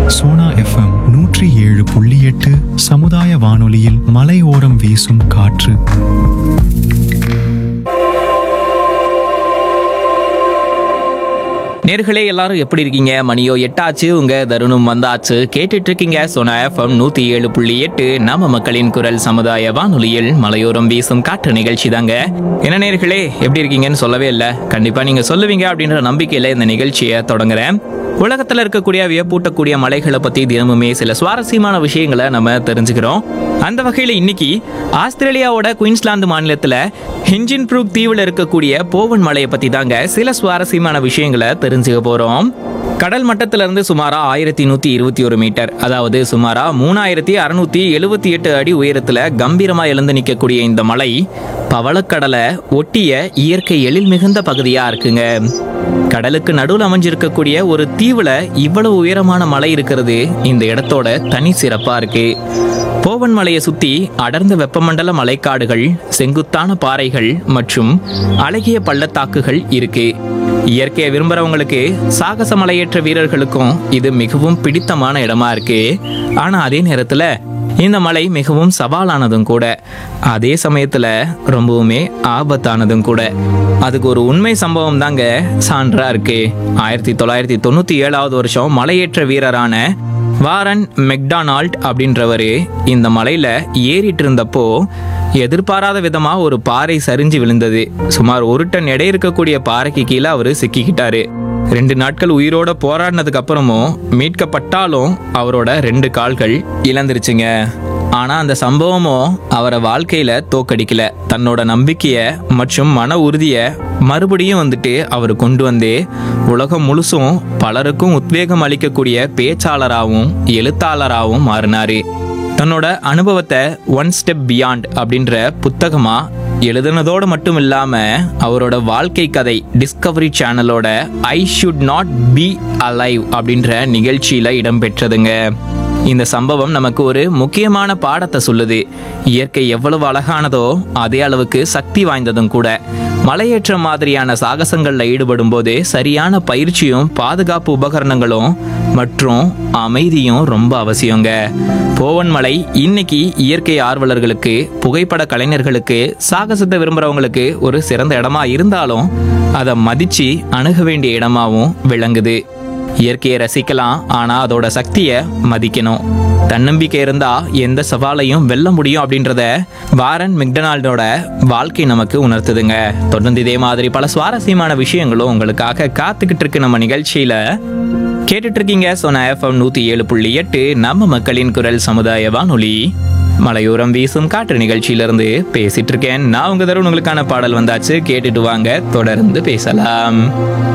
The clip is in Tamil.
சோனா எஃப்எம் நூற்றி ஏழு புள்ளி எட்டு சமுதாய வானொலியில் மலையோரம் வீசும் காற்று நேர்களே எல்லாரும் எப்படி இருக்கீங்க மணியோ எட்டாச்சு உங்க தருணம் வந்தாச்சு கேட்டுட்டு இருக்கீங்க சோனா எஃப்எம் நூத்தி ஏழு புள்ளி எட்டு நம்ம மக்களின் குரல் சமுதாய வானொலியில் மலையோரம் வீசும் காற்று நிகழ்ச்சி தாங்க என்ன நேர்களே எப்படி இருக்கீங்கன்னு சொல்லவே இல்லை கண்டிப்பா நீங்க சொல்லுவீங்க அப்படின்ற நம்பிக்கையில இந்த நிகழ்ச்சியை தொடங்குறேன் உலகத்துல இருக்கக்கூடிய வியப்பூட்டக்கூடிய மலைகளை பத்தி தினமுமே சில சுவாரஸ்யமான விஷயங்களை நம்ம தெரிஞ்சுக்கிறோம் அந்த வகையில இன்னைக்கு ஆஸ்திரேலியாவோட குயின்ஸ்லாந்து மாநிலத்துல ஹிஞ்சின் ப்ரூக் தீவுல இருக்கக்கூடிய போவன் மலையை பத்தி தாங்க சில சுவாரஸ்யமான விஷயங்களை தெரிஞ்சுக்க போறோம் கடல் மட்டத்துல இருந்து சுமாரா ஆயிரத்தி நூத்தி இருபத்தி ஒரு மீட்டர் அதாவது சுமாரா மூணாயிரத்தி அறுநூத்தி எழுபத்தி எட்டு அடி உயரத்துல கம்பீரமா எழுந்து நிற்கக்கூடிய இந்த மலை பவளக்கடலை ஒட்டிய இயற்கை எழில் மிகுந்த பகுதியா இருக்குங்க கடலுக்கு நடுவில் அமைஞ்சிருக்கக்கூடிய ஒரு தீவுல இவ்வளவு உயரமான மலை இருக்கிறது இந்த இடத்தோட தனி சிறப்பா இருக்கு போவன் மலையை சுத்தி அடர்ந்த வெப்பமண்டல மலைக்காடுகள் செங்குத்தான பாறைகள் மற்றும் அழகிய பள்ளத்தாக்குகள் இருக்கு இயற்கையை விரும்புறவங்களுக்கு சாகச மலையேற்ற வீரர்களுக்கும் இது மிகவும் பிடித்தமான இடமா இருக்கு ஆனா அதே நேரத்துல இந்த மலை மிகவும் சவாலானதும் கூட அதே சமயத்துல ரொம்பவுமே ஆபத்தானதும் கூட அதுக்கு ஒரு உண்மை சம்பவம் தாங்க சான்றா இருக்கு ஆயிரத்தி தொள்ளாயிரத்தி தொண்ணூத்தி ஏழாவது வருஷம் மலையேற்ற வீரரான வாரன் மெக்டானால்ட் அப்படின்றவரு இந்த மலையில ஏறிட்டு இருந்தப்போ எதிர்பாராத விதமா ஒரு பாறை சரிஞ்சு விழுந்தது சுமார் ஒரு டன் எடை இருக்கக்கூடிய பாறைக்கு கீழே அவரு சிக்கிக்கிட்டாரு ரெண்டு நாட்கள் உயிரோட போராடினதுக்கு அப்புறமும் மீட்கப்பட்டாலும் அவரோட ரெண்டு கால்கள் இழந்துருச்சுங்க ஆனா அந்த சம்பவமும் அவரை வாழ்க்கையில தோக்கடிக்கல தன்னோட நம்பிக்கைய மற்றும் மன உறுதிய மறுபடியும் வந்துட்டு அவர் கொண்டு வந்து உலகம் முழுசும் பலருக்கும் உத்வேகம் அளிக்கக்கூடிய பேச்சாளராகவும் எழுத்தாளராகவும் மாறினாரு தன்னோட அனுபவத்தை ஒன் ஸ்டெப் பியாண்ட் அப்படின்ற புத்தகமா எழுதுனதோடு மட்டும் இல்லாம அவரோட வாழ்க்கை கதை டிஸ்கவரி சேனலோட I should not be alive அப்படின்ற நிகழ்ச்சியில இடம்பெற்றதுங்க இந்த சம்பவம் நமக்கு ஒரு முக்கியமான பாடத்தை சொல்லுது இயற்கை எவ்வளவு அழகானதோ அதே அளவுக்கு சக்தி வாய்ந்ததும் கூட மலையேற்றம் மாதிரியான சாகசங்கள்ல ஈடுபடும் போது சரியான பயிற்சியும் பாதுகாப்பு உபகரணங்களும் மற்றும் அமைதியும் ரொம்ப அவசியங்க போவன் மலை இன்னைக்கு இயற்கை ஆர்வலர்களுக்கு புகைப்பட கலைஞர்களுக்கு சாகசத்தை விரும்புறவங்களுக்கு ஒரு சிறந்த இடமா இருந்தாலும் அதை மதிச்சு அணுக வேண்டிய இடமாவும் விளங்குது இயற்கையை ரசிக்கலாம் ஆனா அதோட சக்தியை மதிக்கணும் தன்னம்பிக்கை இருந்தா எந்த சவாலையும் வெல்ல முடியும் அப்படின்றத வாரன் மெக்டனால்டோட வாழ்க்கை நமக்கு உணர்த்துதுங்க தொடர்ந்து இதே மாதிரி பல சுவாரஸ்யமான விஷயங்களும் உங்களுக்காக காத்துக்கிட்டு இருக்கு நம்ம நிகழ்ச்சியில கேட்டுட்டு இருக்கீங்க சொன்ன எஃப்எம் நூத்தி ஏழு புள்ளி எட்டு நம்ம மக்களின் குரல் சமுதாய வானொலி மலையோரம் வீசும் காற்று நிகழ்ச்சியிலிருந்து பேசிட்டு இருக்கேன் நான் உங்க தருண் உங்களுக்கான பாடல் வந்தாச்சு கேட்டுட்டு வாங்க தொடர்ந்து பேசலாம்